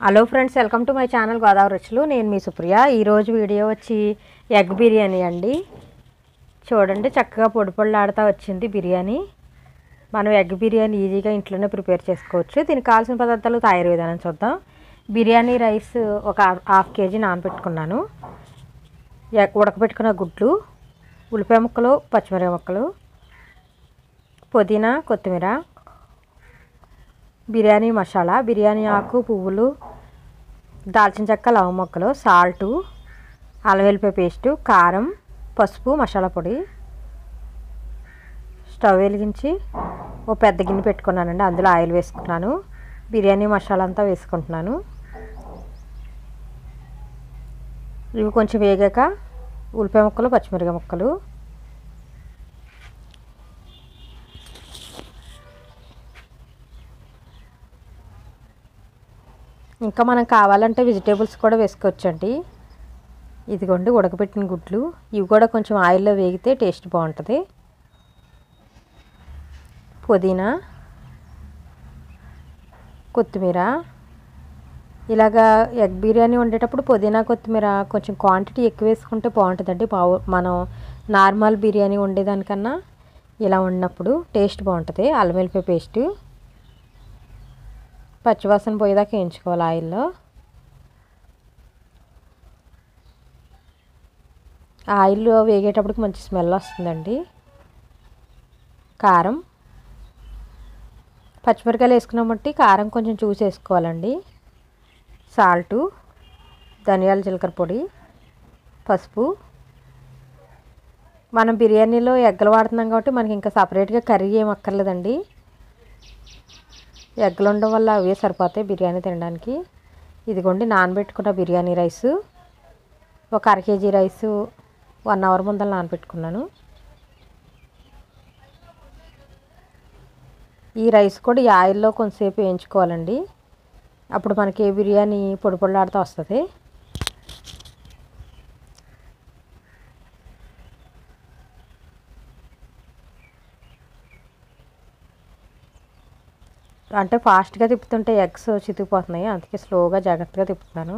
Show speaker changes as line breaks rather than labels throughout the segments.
hello friends welcome to my channel Godavari Ruchulu నేను మీ సుప్రియ ఈరోజు video వచ్చి ఎగ్ బిర్యానీ అండి చూడండి చక్కగా పొడి పొడిలాడుతూ వచ్చింది బిర్యానీ మనం ఎగ్ బిర్యానీ ఈజీగా ఇంట్లోనే ప్రిపేర్ చేసుకోవచ్చు దీనికి కావాల్సిన పదార్థాలు తయారు విధానం చూద్దాం బిర్యానీ రైస్ ఒక హాఫ్ కేజీ నానబెట్టుకున్నాను ఎగ్ ఉడకబెట్టుకున్న గుడ్లు ఉల్లిపాయ ముక్కలు పచ్చిమిరపకాయ ముక్కలు పుదీనా కొత్తిమీర బిర్యానీ మసాలా బిర్యానీ ఆకు పువ్వులు దాల్చిన చెక్క లవ మొక్కలు సాల్టు అల్లం వెల్లిపాయ పేస్టు కారం పసుపు మసాలా పొడి స్టవ్ వెలిగించి ఓ పెద్ద గిన్నె పెట్టుకున్నానండి అందులో ఆయిల్ వేసుకున్నాను బిర్యానీ మసాలా అంతా వేసుకుంటున్నాను ఇవి కొంచెం వేగాక ఉల్లిపాయ ముక్కలు పచ్చిమిరపకాయ ముక్కలు ఇంకా మనం కావాలంటే వెజిటేబుల్స్ కూడా వేసుకోవచ్చండి ఇదిగోండి ఉడకబెట్టిన గుడ్లు ఇవి కూడా కొంచెం ఆయిల్లో వేగితే టేస్ట్ బాగుంటుంది పుదీనా కొత్తిమీర ఇలాగా ఎగ్ బిర్యానీ వండేటప్పుడు పుదీనా కొత్తిమీర కొంచెం క్వాంటిటీ ఎక్కువ వేసుకుంటే బాగుంటుందండి బావు మనం నార్మల్ బిర్యానీ వండేదానికన్నా ఇలా వండినప్పుడు టేస్ట్ బాగుంటుంది అల్లం వెల్లిపాయ పేస్టు పచ్చివాసన పోయేదాకా వేయించుకోవాలి ఆయిల్లో ఆయిల్లో వేగేటప్పటికి మంచి స్మెల్ వస్తుందండి కారం పచ్చిమిరకాయలు వేసుకున్నామంటే కారం కొంచెం చూసి వేసుకోవాలండి సాల్టు ధనియాల జీలకర్ర పొడి పసుపు మనం బిర్యానీలో ఎగ్గలు వాడుతున్నాం కాబట్టి మనకి ఇంకా సపరేట్గా కర్రీ ఏం అక్కర్లేదండి ఎగ్గులు ఉండడం వల్ల అవే సరిపోతాయి బిర్యానీ తినడానికి ఇదిగోండి నానబెట్టుకున్న బిర్యానీ రైసు ఒక అర కేజీ రైసు వన్ అవర్ ముందర నానబెట్టుకున్నాను ఈ రైస్ కూడా ఈ ఆయిల్లో కొంతసేపు వేయించుకోవాలండి అప్పుడు మనకి బిర్యానీ పొడి పొడిలాడుతూ వస్తుంది అంటే ఫాస్ట్గా తిప్పుతుంటే ఎగ్స్ చితికిపోతున్నాయి అందుకే స్లోగా జాగ్రత్తగా తిప్పుతున్నాను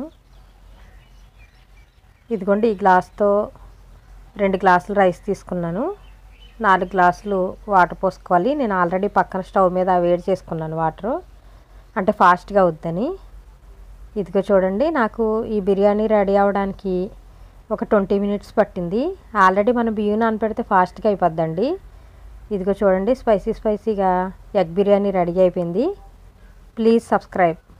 ఇదిగోండి ఈ గ్లాస్తో రెండు గ్లాసులు రైస్ తీసుకున్నాను నాలుగు గ్లాసులు వాటర్ పోసుకోవాలి నేను ఆల్రెడీ పక్కన స్టవ్ మీద వేడి చేసుకున్నాను వాటరు అంటే ఫాస్ట్గా వద్దని ఇదిగో చూడండి నాకు ఈ బిర్యానీ రెడీ అవ్వడానికి ఒక ట్వంటీ మినిట్స్ పట్టింది ఆల్రెడీ మనం బియ్యం నానపెడితే ఫాస్ట్గా అయిపోద్దండి ఇదిగో చూడండి స్పైసీ స్పైసీగా ఎగ్ బిర్యానీ రెడీ అయిపోయింది ప్లీజ్ సబ్స్క్రైబ్